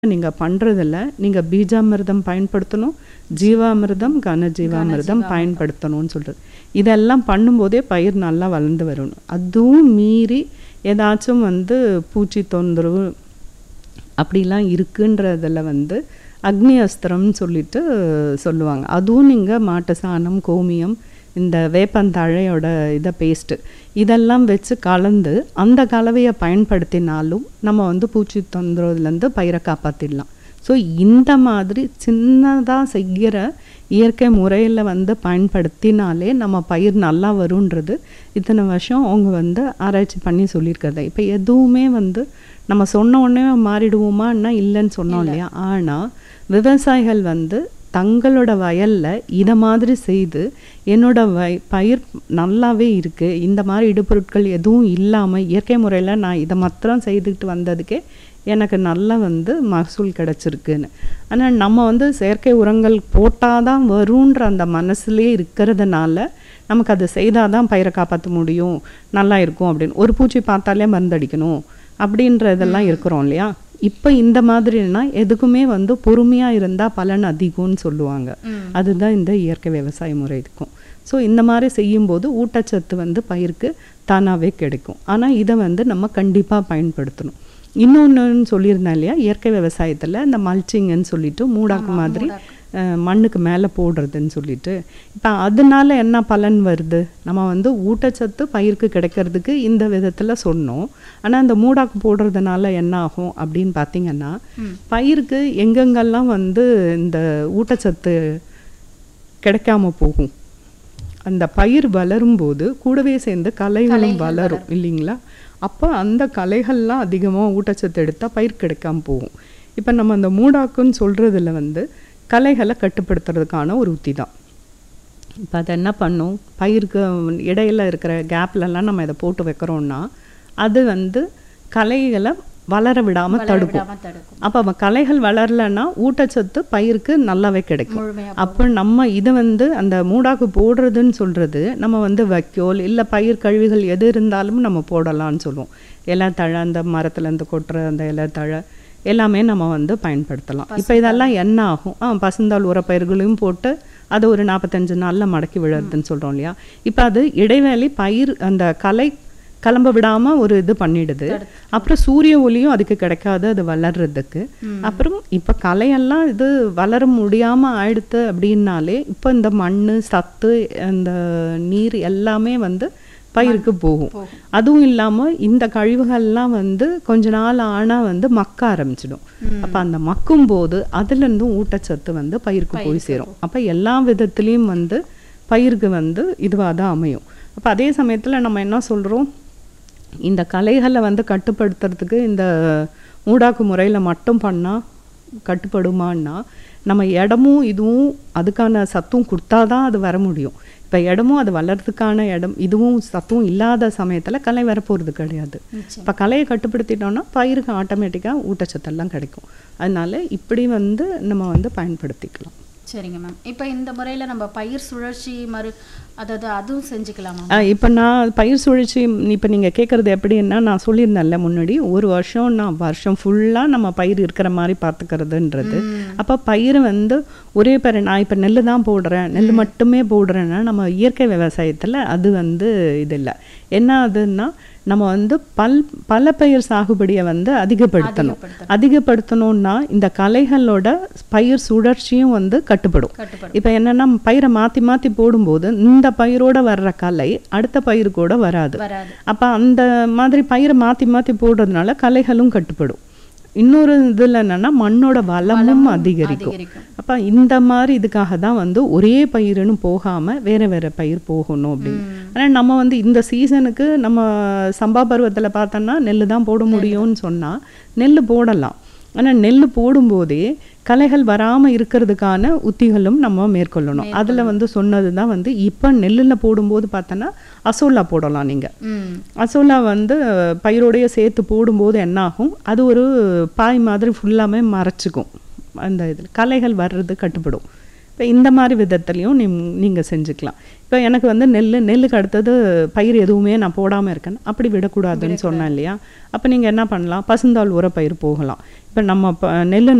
நீங்கள் பண்ணுறதில்ல நீங்கள் பீஜாமிர்தம் பயன்படுத்தணும் ஜீவாமிர்தம் கனஜீவாமிர்தம் பயன்படுத்தணும்னு சொல்கிறது இதெல்லாம் பண்ணும்போதே பயிர் நல்லா வளர்ந்து வரணும் அதுவும் மீறி ஏதாச்சும் வந்து பூச்சி தொந்தரவு அப்படிலாம் இருக்குன்றதில் வந்து அக்னி அஸ்திரம்னு சொல்லிட்டு சொல்லுவாங்க அதுவும் நீங்கள் மாட்டு சாணம் கோமியம் இந்த வேப்பந்தழையோட இதை பேஸ்ட்டு இதெல்லாம் வச்சு கலந்து அந்த கலவையை பயன்படுத்தினாலும் நம்ம வந்து பூச்சி தொந்தரவுலேருந்து பயிரை காப்பாற்றிடலாம் ஸோ இந்த மாதிரி சின்னதாக செய்கிற இயற்கை முறையில் வந்து பயன்படுத்தினாலே நம்ம பயிர் நல்லா வருன்றது இத்தனை வருஷம் அவங்க வந்து ஆராய்ச்சி பண்ணி சொல்லியிருக்கிறது இப்போ எதுவுமே வந்து நம்ம சொன்ன உடனே மாறிடுவோமான்னா இல்லைன்னு சொன்னோம் இல்லையா ஆனால் விவசாயிகள் வந்து தங்களோட வயலில் இதை மாதிரி செய்து என்னோட வய பயிர் நல்லாவே இருக்குது இந்த மாதிரி இடுபொருட்கள் எதுவும் இல்லாமல் இயற்கை முறையில் நான் இதை மாத்திரம் செய்துக்கிட்டு வந்ததுக்கே எனக்கு நல்லா வந்து மகசூல் கிடச்சிருக்குன்னு ஆனால் நம்ம வந்து செயற்கை உரங்கள் போட்டால் தான் வருன்ற அந்த மனசுலேயே இருக்கிறதுனால நமக்கு அது செய்தால் தான் பயிரை காப்பாற்ற முடியும் நல்லா இருக்கும் அப்படின்னு ஒரு பூச்சி பார்த்தாலே மருந்தடிக்கணும் அப்படின்றதெல்லாம் இருக்கிறோம் இல்லையா இப்போ இந்த மாதிரினா எதுக்குமே வந்து பொறுமையாக இருந்தால் பலன் அதிகம்னு சொல்லுவாங்க அதுதான் இந்த இயற்கை விவசாய முறை இருக்கும் ஸோ இந்த மாதிரி செய்யும்போது ஊட்டச்சத்து வந்து பயிருக்கு தானாகவே கிடைக்கும் ஆனால் இதை வந்து நம்ம கண்டிப்பாக பயன்படுத்தணும் இன்னொன்றுன்னு சொல்லியிருந்தேன் இல்லையா இயற்கை விவசாயத்தில் இந்த மல்ச்சிங்கன்னு சொல்லிட்டு மூடாக்கு மாதிரி மண்ணுக்கு மேலே போடுறதுன்னு சொல்லிட்டு இப்போ அதனால என்ன பலன் வருது நம்ம வந்து ஊட்டச்சத்து பயிருக்கு கிடைக்கிறதுக்கு இந்த விதத்தில் சொன்னோம் ஆனால் இந்த மூடாக்கு போடுறதுனால என்ன ஆகும் அப்படின்னு பார்த்தீங்கன்னா பயிருக்கு எங்கெங்கெல்லாம் வந்து இந்த ஊட்டச்சத்து கிடைக்காம போகும் அந்த பயிர் வளரும்போது கூடவே சேர்ந்து களைகளும் வளரும் இல்லைங்களா அப்போ அந்த களைகள்லாம் அதிகமாக ஊட்டச்சத்து எடுத்தால் பயிர் கிடைக்காம போகும் இப்போ நம்ம அந்த மூடாக்குன்னு சொல்கிறதுல வந்து களைகளை கட்டுப்படுத்துறதுக்கான ஒரு உத்தி தான் இப்போ அதை என்ன பண்ணும் பயிருக்கு இடையில இருக்கிற கேப்லலாம் நம்ம இதை போட்டு வைக்கிறோம்னா அது வந்து களைகளை வளர விடாமல் தடுக்கும் அப்போ களைகள் வளரலன்னா ஊட்டச்சத்து பயிருக்கு நல்லாவே கிடைக்கும் அப்போ நம்ம இதை வந்து அந்த மூடாக்கு போடுறதுன்னு சொல்கிறது நம்ம வந்து வைக்கோல் இல்லை பயிர் கழிவுகள் எது இருந்தாலும் நம்ம போடலாம்னு சொல்லுவோம் இலைத்தழை அந்த மரத்துலேருந்து கொட்டுற அந்த இலைத்தழை எல்லாமே நம்ம வந்து பயன்படுத்தலாம் இப்போ இதெல்லாம் என்ன ஆகும் ஆ பசுந்தாள் உரப்பயிர்களையும் போட்டு அது ஒரு நாற்பத்தஞ்சு நாளில் மடக்கி விழுறதுன்னு சொல்கிறோம் இல்லையா இப்போ அது இடைவேளை பயிர் அந்த கலை கிளம்ப விடாமல் ஒரு இது பண்ணிடுது அப்புறம் சூரிய ஒளியும் அதுக்கு கிடைக்காது அது வளர்றதுக்கு அப்புறம் இப்போ கலையெல்லாம் இது வளர முடியாமல் ஆயிடுத்து அப்படின்னாலே இப்போ இந்த மண் சத்து இந்த நீர் எல்லாமே வந்து பயிருக்கு போகும் அதுவும் இல்லாமல் இந்த கழிவுகள்லாம் வந்து கொஞ்ச நாள் ஆனால் வந்து மக்க ஆரம்பிச்சிடும் அப்போ அந்த மக்கும் போது அதுலேருந்தும் ஊட்டச்சத்து வந்து பயிருக்கு போய் சேரும் அப்போ எல்லா விதத்துலேயும் வந்து பயிருக்கு வந்து இதுவாக தான் அமையும் அப்போ அதே சமயத்தில் நம்ம என்ன சொல்கிறோம் இந்த கலைகளை வந்து கட்டுப்படுத்துறதுக்கு இந்த மூடாக்கு முறையில் மட்டும் பண்ணால் கட்டுப்படுமான்னா நம்ம இடமும் இதுவும் அதுக்கான சத்தும் கொடுத்தா தான் அது வர முடியும் இப்போ இடமும் அது வளர்றதுக்கான இடம் இதுவும் சத்தும் இல்லாத சமயத்தில் கலை வரப்போகிறது கிடையாது இப்போ கலையை கட்டுப்படுத்திட்டோம்னா பயிருக்கு ஆட்டோமேட்டிக்காக ஊட்டச்சத்தெல்லாம் கிடைக்கும் அதனால இப்படி வந்து நம்ம வந்து பயன்படுத்திக்கலாம் சரிங்க மேம் இப்போ இந்த முறையில் நம்ம பயிர் சுழற்சி மறு அதாவது அதுவும் செஞ்சுக்கலாமா இப்போ நான் பயிர் சுழற்சி இப்போ நீங்கள் கேட்குறது எப்படின்னா நான் சொல்லியிருந்தேன்ல முன்னாடி ஒரு வருஷம் நான் வருஷம் ஃபுல்லாக நம்ம பயிர் இருக்கிற மாதிரி பார்த்துக்கிறதுன்றது அப்போ பயிர் வந்து ஒரே பேர் நான் இப்போ நெல் தான் போடுறேன் நெல் மட்டுமே போடுறேன்னா நம்ம இயற்கை விவசாயத்தில் அது வந்து இது இல்லை என்ன அதுன்னா நம்ம வந்து பல் பல பயிர் சாகுபடியை வந்து அதிகப்படுத்தணும் அதிகப்படுத்தணும்னா இந்த கலைகளோட பயிர் சுழற்சியும் வந்து கட்டுப்படும் இப்போ என்னன்னா பயிரை மாற்றி மாற்றி போடும்போது இந்த பயிரோட வர்ற கலை அடுத்த பயிர் கூட வராது அப்போ அந்த மாதிரி பயிரை மாற்றி மாற்றி போடுறதுனால கலைகளும் கட்டுப்படும் இன்னொரு இதில் என்னன்னா மண்ணோட வளமும் அதிகரிக்கும் அப்போ இந்த மாதிரி இதுக்காக தான் வந்து ஒரே பயிருன்னு போகாமல் வேற வேற பயிர் போகணும் அப்படின்னு ஆனால் நம்ம வந்து இந்த சீசனுக்கு நம்ம சம்பா பருவத்தில் பார்த்தோன்னா நெல் தான் போட முடியும்னு சொன்னால் நெல் போடலாம் ஆனால் நெல் போடும்போதே களைகள் வராமல் இருக்கிறதுக்கான உத்திகளும் நம்ம மேற்கொள்ளணும் அதில் வந்து சொன்னது தான் வந்து இப்போ நெல்லில் போடும்போது பார்த்தோன்னா அசோலா போடலாம் நீங்கள் அசோலா வந்து பயிரோடைய சேர்த்து போடும்போது என்ன ஆகும் அது ஒரு பாய் மாதிரி ஃபுல்லாமே மறைச்சிக்கும் அந்த இதில் களைகள் வர்றது கட்டுப்படும் இப்போ இந்த மாதிரி விதத்துலையும் நீ நீங்கள் செஞ்சுக்கலாம் இப்போ எனக்கு வந்து நெல் நெல்லுக்கு அடுத்தது பயிர் எதுவுமே நான் போடாமல் இருக்கேன் அப்படி விடக்கூடாதுன்னு சொன்னேன் இல்லையா அப்போ நீங்கள் என்ன பண்ணலாம் பசுந்தாள் உரப்பயிர் போகலாம் இப்போ நம்ம ப நெல்